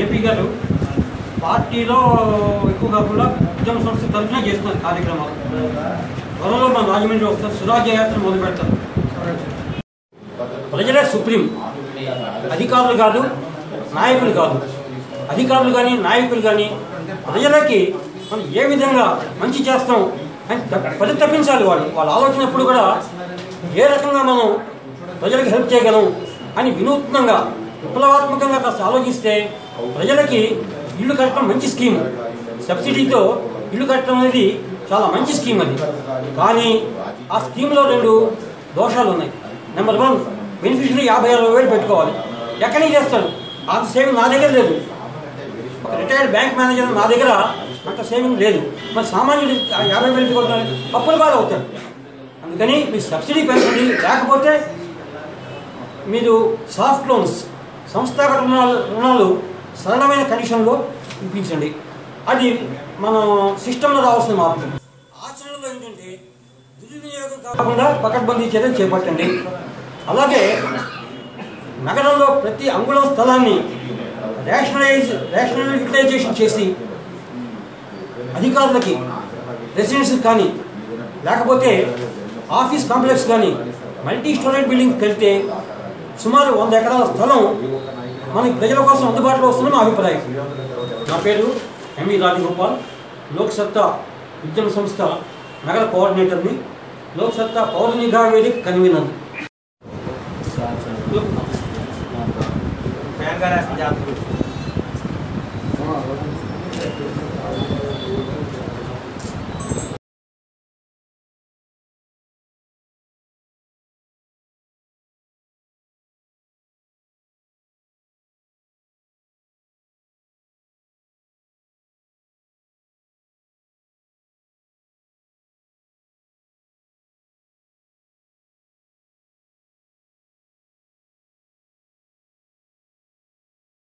JP గారు పార్టీలో ఎక్కువ కాకుండా ఉద్యమ సంస్థ తరఫున చేస్తున్నారు కార్యక్రమాలు త్వరలో మన రాజమండ్రి వస్తారు సురాజ్య యాత్ర మొదలు పెడతారు ప్రజలే సుప్రీం అధికారులు కాదు నాయకులు కాదు అధికారులు కానీ నాయకులు కానీ ప్రజలకి మనం ఏ విధంగా మంచి చేస్తాం అని త- పది తప్పించాలి వాళ్ళు వాళ్ళ ఆలోచన ఎప్పుడు కూడా ఏ రకంగా మనం ప్రజలకు హెల్ప్ చేయగలం అని వినూత్నంగా విప్లవాత్మకంగా కాస్త ఆలోచిస్తే ప్రజలకి ఇల్లు కట్టడం మంచి స్కీమ్ సబ్సిడీతో ఇల్లు కట్టడం అనేది చాలా మంచి స్కీమ్ అది కానీ ఆ స్కీమ్లో రెండు దోషాలు ఉన్నాయి నెంబర్ వన్ బెనిఫిషరీ యాభై అరవై వేలు పెట్టుకోవాలి ఎక్కడి నుంచి చేస్తాడు అంత సేవింగ్ నా దగ్గర లేదు ఒక రిటైర్డ్ బ్యాంక్ మేనేజర్ నా దగ్గర అంత సేవింగ్ లేదు మరి సామాన్యుడు ఆ యాభై వేలు పెట్టుకుంటాడు అప్పులు బాగా అవుతాడు అందుకని మీరు సబ్సిడీ పెంచండి లేకపోతే మీరు సాఫ్ట్ లోన్స్ సంస్థాగత రుణాలు రుణాలు సరళమైన కండిషన్లో ఇప్పించండి అది మన సిస్టంలో రావాల్సిన మార్పు ఆచరణలో ఏంటంటే దుర్వినియోగం కాకుండా పకడ్బందీ చర్యలు చేపట్టండి అలాగే నగరంలో ప్రతి అంగుళం స్థలాన్ని రేషనలైజ్ రేషనల్ యూటిలైజేషన్ చేసి అధికారులకి రెసిడెన్స్ కానీ లేకపోతే ఆఫీస్ కాంప్లెక్స్ కానీ మల్టీ స్టోరేజ్ బిల్డింగ్కి వెళ్తే సుమారు వంద ఎకరాల స్థలం మనకి ప్రజల కోసం అందుబాటులో వస్తుందని మా అభిప్రాయం నా పేరు ఎంవి రాజగోపాల్ లోక్ సత్తా ఉద్యమ సంస్థ నగర కోఆర్డినేటర్ని లోక్ సత్తా పౌర నిఘా వేదిక కన్వీనర్ ఫ్యాన్ గారు జాతర